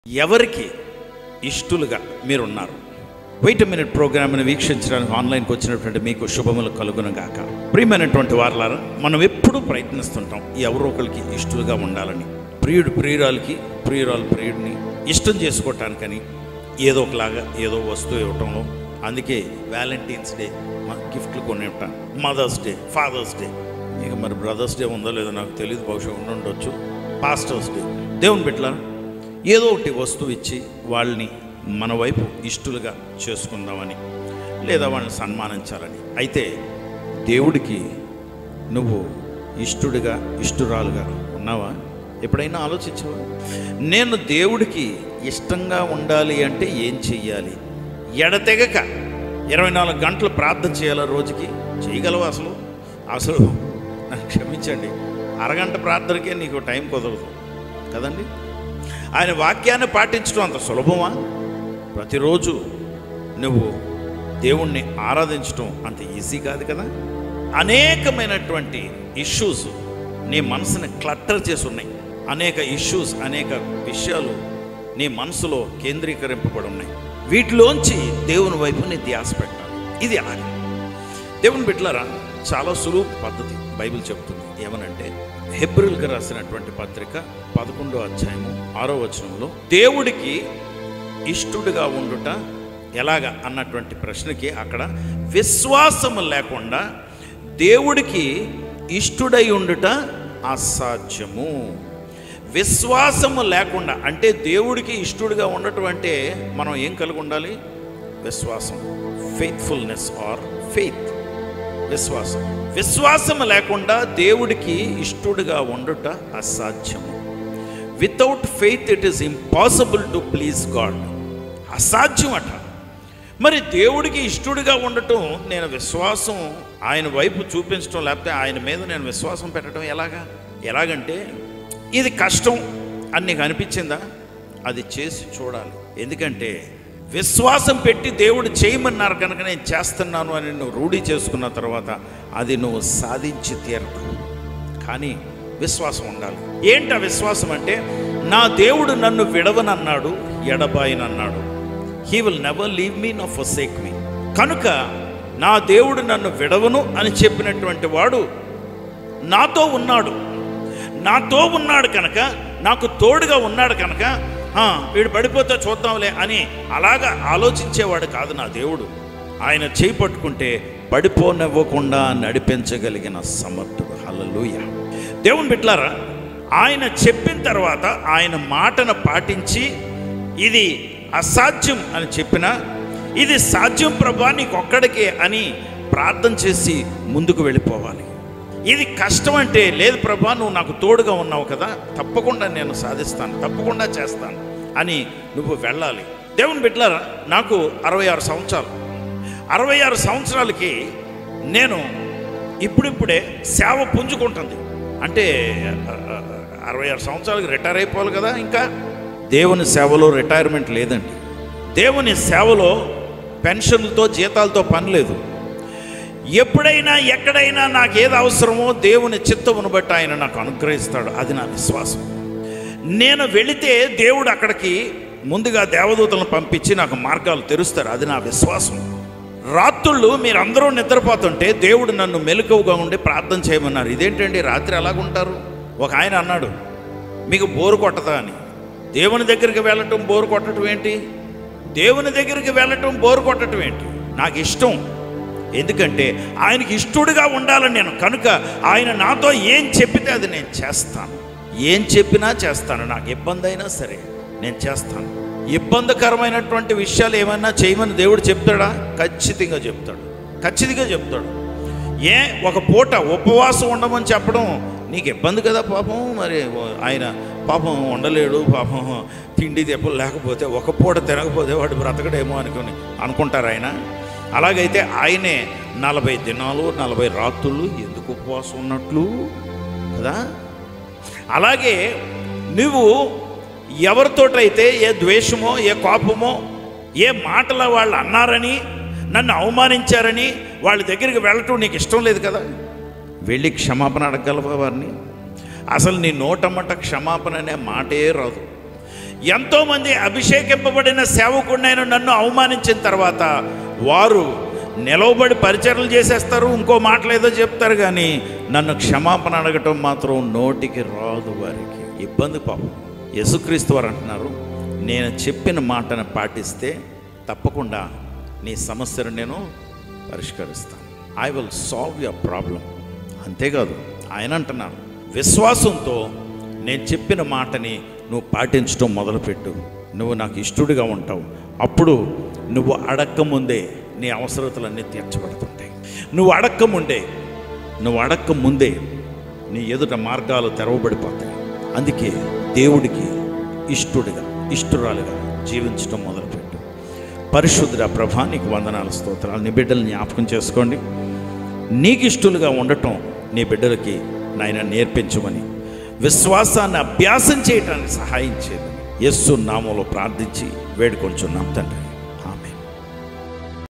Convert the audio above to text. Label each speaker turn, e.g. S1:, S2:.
S1: ఎవరికి ఇష్టలుగా మీరున్నారు వెయిట్ మినిట్ ప్రోగ్రామ్ని వీక్షించడానికి ఆన్లైన్కి వచ్చినటువంటి మీకు శుభములు కలుగునుగాక ప్రియమైనటువంటి వారులారా మనం ఎప్పుడూ ప్రయత్నిస్తుంటాం ఎవరో ఒకరికి ఇష్టలుగా ఉండాలని ప్రియుడు ప్రియురాలకి ప్రియురాలు ప్రియుడిని ఇష్టం చేసుకోవటానికని ఏదో ఒకలాగా ఏదో వస్తువు ఇవ్వటంలో అందుకే వ్యాలంటైన్స్ డే గిఫ్ట్లు కొనివ్వటం మదర్స్ డే ఫాదర్స్ డే ఇక మరి బ్రదర్స్ డే ఉందో లేదో నాకు తెలియదు బహుశా ఉండుండొచ్చు పాస్టర్స్ డే దేవుని బిడ్డలారా ఏదో ఒకటి వస్తువు ఇచ్చి వాళ్ళని మన వైపు ఇష్టలుగా చేసుకుందామని లేదా వాళ్ళని సన్మానించాలని అయితే దేవుడికి నువ్వు ఇష్టడుగా ఇష్టురాలుగా ఉన్నావా ఎప్పుడైనా ఆలోచించావా నేను దేవుడికి ఇష్టంగా ఉండాలి అంటే ఏం చెయ్యాలి ఎడతెగక ఇరవై నాలుగు గంటలు ప్రార్థన చేయాలా రోజుకి చేయగలవా అసలు అసలు నన్ను క్షమించండి అరగంట ప్రార్థనకే నీకు టైం కుదరదు కదండి ఆయన వాక్యాన్ని పాటించడం అంత సులభమా ప్రతిరోజు నువ్వు దేవుణ్ణి ఆరాధించడం అంత ఈజీ కాదు కదా అనేకమైనటువంటి ఇష్యూస్ నీ మనసుని క్లట్టర్ చేసి ఉన్నాయి అనేక ఇష్యూస్ అనేక విషయాలు నీ మనసులో కేంద్రీకరింపబడి ఉన్నాయి వీటిలోంచి దేవుని వైపు నీ ధ్యాస పెట్టాలి ఇది అలాగే దేవుని బిడ్డలారా చాలా సులువు పద్ధతి బైబిల్ చెప్తుంది ఏమనంటే హెబ్రిల్కి రాసినటువంటి పత్రిక పదకొండో అధ్యాయము ఆరో వచనంలో దేవుడికి ఇష్టుడిగా ఉండుట ఎలాగా అన్నటువంటి ప్రశ్నకి అక్కడ విశ్వాసము లేకుండా దేవుడికి ఇష్టుడై ఉండుట అసాధ్యము విశ్వాసము లేకుండా అంటే దేవుడికి ఇష్టుడిగా ఉండటం అంటే మనం ఏం కలిగి ఉండాలి విశ్వాసం ఫెయిత్ఫుల్నెస్ ఆర్ ఫెయిత్ విశ్వాసం విశ్వాసం లేకుండా దేవుడికి ఇష్టడుగా ఉండుట అసాధ్యము without faith it is impossible to please God అసాధ్యం అట మరి దేవుడికి ఇష్టడుగా ఉండటం నేను విశ్వాసం ఆయన వైపు చూపించడం లేకపోతే ఆయన మీద నేను విశ్వాసం పెట్టడం ఎలాగా ఎలాగంటే ఇది కష్టం అని నీకు అనిపించిందా అది చేసి చూడాలి ఎందుకంటే విశ్వాసం పెట్టి దేవుడు చేయమన్నారు కనుక నేను చేస్తున్నాను అని నువ్వు రూఢి చేసుకున్న తర్వాత అది నువ్వు సాధించి తీరతావు కానీ విశ్వాసం ఉండాలి ఏంటి ఆ విశ్వాసం అంటే నా దేవుడు నన్ను విడవనన్నాడు ఎడబాయనన్నాడు he will never leave me no forsake me కనుక నా దేవుడు నన్ను విడవను అని చెప్పినటువంటి వాడు నాతో ఉన్నాడు నాతో ఉన్నాడు కనుక నాకు తోడుగా ఉన్నాడు కనుక "ఆ, వీడు పడిపోతే చూద్దాంలే అని అలాగా ఆలోచించేవాడు కాదు నా దేవుడు ఆయన చేయి పట్టుకుంటే పడిపోనివ్వకుండా నడిపించగలిగిన సమర్థుడు హల్లెలూయా దేవుని బిడ్లారా ఆయన చెప్పిన తర్వాత ఆయన మాటను పాటించి ఇది అసాధ్యం అని చెప్పినా ఇది సాధ్యం ప్రభా నీకొక్కడికే అని ప్రార్థన చేసి ముందుకు వెళ్ళిపోవాలి ఇది కష్టం అంటే లేదు ప్రభా నువ్వు నాకు తోడుగా ఉన్నావు కదా తప్పకుండా నేను సాధిస్తాను తప్పకుండా చేస్తాను అని నువ్వు వెళ్ళాలి దేవుని బిడ్డలారా నాకు అరవై ఆరు సంవత్సరాలు అరవై ఆరు సంవత్సరాలకి నేను ఇప్పుడిప్పుడే సేవ పుంజుకుంటుంది అంటే ఆ, ఆ, అరవై ఆరు సంవత్సరాలకి రిటైర్ అయిపోవాలి కదా ఇంకా దేవుని సేవలో రిటైర్మెంట్ లేదండి దేవుని సేవలో పెన్షన్లతో జీతాలతో పని లేదు ఎప్పుడైనా ఎక్కడైనా నాకు ఏది అవసరమో దేవుని చిత్తమును బట్టి ఆయన నాకు అనుగ్రహిస్తాడు అది నా విశ్వాసం నేను వెళితే దేవుడు అక్కడికి ముందుగా దేవదూతలను పంపించి నాకు మార్గాలు తెరుస్తారు అది నా విశ్వాసం రాత్రుళ్ళు మీరందరూ నిద్రపోతుంటే దేవుడు నన్ను మెలకువగా ఉండి ప్రార్థన చేయమన్నారు ఇదేంటండి రాత్రి ఎలాగుంటారు ఒక ఆయన అన్నాడు మీకు బోరు కొట్టదా అని దేవుని దగ్గరికి వెళ్ళటం బోరు కొట్టడం ఏంటి దేవుని దగ్గరికి వెళ్ళటం బోరు కొట్టడం ఏంటి నాకు ఇష్టం ఎందుకంటే ఆయనకి ఇష్టడుగా ఉండాలని నేను కనుక ఆయన నాతో ఏం చెప్పితే అది నేను చేస్తాను ఏం చెప్పినా చేస్తాను నాకు ఇబ్బంది అయినా సరే నేను చేస్తాను ఇబ్బందికరమైనటువంటి విషయాలు ఏమన్నా చేయమని దేవుడు చెప్తాడా ఖచ్చితంగా చెప్తాడు ఖచ్చితంగా చెప్తాడు ఏ ఒక పూట ఉపవాసం ఉండమని చెప్పడం నీకు ఇబ్బంది కదా పాపం మరి ఆయన పాపం ఉండలేడు పాపం తిండి దెబ్బలు లేకపోతే ఒక పూట తినకపోతే వాడు బ్రతకడేమో అనుకుని అనుకుంటారు ఆయన అలాగైతే ఆయనే నలభై దినాలు నలభై రాత్రులు ఎందుకు ఉపవాసం ఉన్నట్లు కదా అలాగే నువ్వు ఎవరితోటైతే ఏ ద్వేషమో ఏ కోపమో ఏ మాటల వాళ్ళు అన్నారని నన్ను అవమానించారని వాళ్ళ దగ్గరికి వెళ్ళటం నీకు ఇష్టం లేదు కదా వెళ్ళి క్షమాపణ అడగలవా వారిని అసలు నీ నోటమ్మట క్షమాపణ అనే మాటే రాదు ఎంతోమంది అభిషేకింపబడిన సేవకుడినైన నన్ను అవమానించిన తర్వాత వారు నిలవబడి పరిచర్లు చేసేస్తారు ఇంకో మాటలు ఏదో చెప్తారు కానీ నన్ను క్షమాపణ అడగటం మాత్రం నోటికి రాదు వారికి ఇబ్బంది పాపం యేసుక్రీస్తు వారు అంటున్నారు నేను చెప్పిన మాటను పాటిస్తే తప్పకుండా నీ సమస్యను నేను పరిష్కరిస్తాను I will solve your problem అంతేకాదు ఆయన అంటున్నారు విశ్వాసంతో నేను చెప్పిన మాటని నువ్వు పాటించడం మొదలుపెట్టు నువ్వు నాకు ఇష్టడుగా ఉంటావు అప్పుడు నువ్వు అడక్కముందే నీ అవసరతలన్నీ తీర్చబడుతుంటాయి నువ్వు అడక్కముందే నువ్వు అడక్క ముందే నీ ఎదుట మార్గాలు తెరవబడిపోతాయి అందుకే దేవుడికి ఇష్టుడిగా ఇష్టురాలుగా జీవించడం మొదలుపెట్టు పరిశుద్ధ ప్రభానికి వందనాల స్తోత్రాలు నీ బిడ్డలు జ్ఞాపకం చేసుకోండి నీకు ఇష్టలుగా ఉండటం నీ బిడ్డలకి నాయన నేర్పించమని విశ్వాసాన్ని అభ్యాసం చేయటానికి సహాయం చేయమని యస్సు నామంలో ప్రార్థించి వేడుకొంచున్నాం తండ్రి